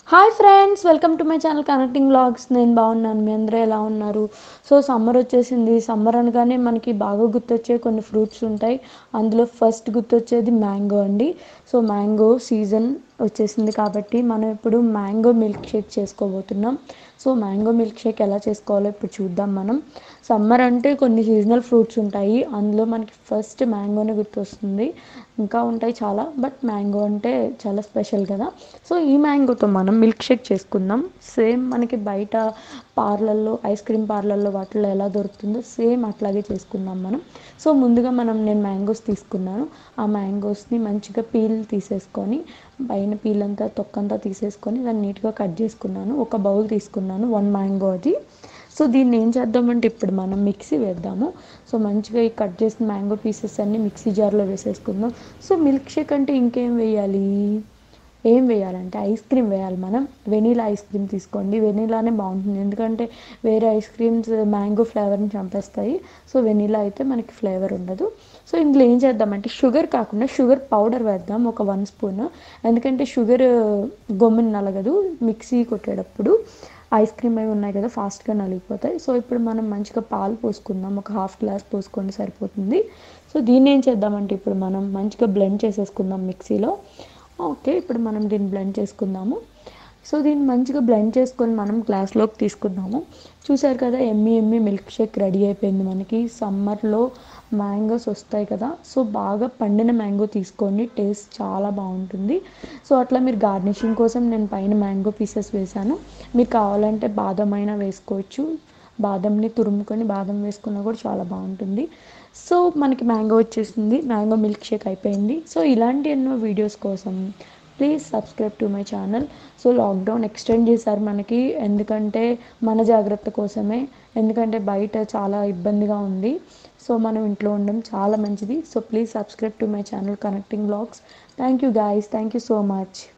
hi friends welcome to my channel connecting vlogs నేను బాగున్నాను మీ అందరూ ఎలా ఉన్నారు సో సమ్మర్ వచ్చేసింది సమ్మర్ అనగానే మనకి బాగా గుర్తొచ్చే కొన్ని ఫ్రూట్స్ ఉంటాయి అందులో ఫస్ట్ గుర్తొచ్చేది మ్యాంగో అండి సో మ్యాంగో సీజన్ వచ్చేసింది కాబట్టి మనం ఇప్పుడు మ్యాంగో మిల్క్ షేక్ చేసుకోబోతున్నాం సో మ్యాంగో మిల్క్ షేక్ ఎలా చేసుకోవాలో ఇప్పుడు చూద్దాం మనం సమ్మర్ అంటే కొన్ని సీజనల్ ఫ్రూట్స్ ఉంటాయి అందులో మనకి ఫస్ట్ మ్యాంగోనే గుర్తొస్తుంది ఇంకా ఉంటాయి చాలా బట్ మ్యాంగో అంటే చాలా స్పెషల్ కదా సో ఈ మ్యాంగోతో మనం మిల్క్ షేక్ చేసుకుందాం సేమ్ మనకి బయట పార్లర్లో ఐస్ క్రీమ్ పార్లర్లో వాటిల్లో ఎలా దొరుకుతుందో సేమ్ అట్లాగే చేసుకుందాం మనం సో ముందుగా మనం నేను మ్యాంగోస్ తీసుకున్నాను ఆ మ్యాంగోస్ని మంచిగా పీల్ తీసేసుకొని పైన పీల్ అంతా తొక్కంతా తీసేసుకొని దాన్ని నీట్గా కట్ చేసుకున్నాను ఒక బౌల్ తీసుకున్నాను వన్ మ్యాంగో అది సో దీన్ని ఏం చేద్దామంటే ఇప్పుడు మనం మిక్సీ వేద్దాము సో మంచిగా ఈ కట్ చేసిన మ్యాంగో పీసెస్ అన్నీ మిక్సీ జార్లో వేసేసుకుందాం సో మిల్క్ షేక్ అంటే ఇంకేం వేయాలి ఏం వేయాలంటే ఐస్ క్రీమ్ వేయాలి మనం వెనీలా ఐస్ క్రీమ్ తీసుకోండి వెనీలానే బాగుంటుంది ఎందుకంటే వేరే ఐస్ క్రీమ్స్ మ్యాంగో ఫ్లేవర్ని చంపేస్తాయి సో వెనీలా అయితే మనకి ఫ్లేవర్ ఉండదు సో ఇందులో ఏం చేద్దామంటే షుగర్ కాకుండా షుగర్ పౌడర్ వేద్దాం ఒక వన్ స్పూన్ ఎందుకంటే షుగర్ గొమ్మిని నలగదు మిక్సీ కొట్టేటప్పుడు ఐస్ క్రీమ్ అవి ఉన్నాయి కదా ఫాస్ట్గా నలిగిపోతాయి సో ఇప్పుడు మనం మంచిగా పాలు పోసుకుందాం ఒక హాఫ్ గ్లాస్ పోసుకోండి సరిపోతుంది సో దీన్ని ఏం చేద్దామంటే ఇప్పుడు మనం మంచిగా బ్లెండ్ చేసేసుకుందాం మిక్సీలో ఓకే ఇప్పుడు మనం దీన్ని బ్లెండ్ చేసుకుందాము సో దీన్ని మంచిగా బ్లెండ్ చేసుకొని మనం గ్లాస్లోకి తీసుకుందాము చూసారు కదా ఎమ్మి ఎమ్మి మిల్క్ షేక్ రెడీ అయిపోయింది మనకి సమ్మర్లో మ్యాంగోస్ వస్తాయి కదా సో బాగా పండిన మ్యాంగో తీసుకోండి టేస్ట్ చాలా బాగుంటుంది సో అట్లా మీరు గార్నిషింగ్ కోసం నేను పైన మ్యాంగో పీసెస్ వేసాను మీకు కావాలంటే బాదం అయినా వేసుకోవచ్చు బాదంని తురుముకొని బాదం వేసుకున్నా కూడా చాలా బాగుంటుంది సో మనకి మ్యాంగో వచ్చేసింది మ్యాంగో మిల్క్ షేక్ అయిపోయింది సో ఇలాంటి ఎన్నో వీడియోస్ కోసం please subscribe to my channel so lockdown extend చేశారు మనకి ఎందుకంటే మన జాగ్రత్త కోసమే ఎందుకంటే బయట చాలా ఇబ్బందిగా ఉంది సో మనం ఇంట్లో ఉండడం చాలా మంచిది so please subscribe to my channel connecting blogs thank you guys thank you so much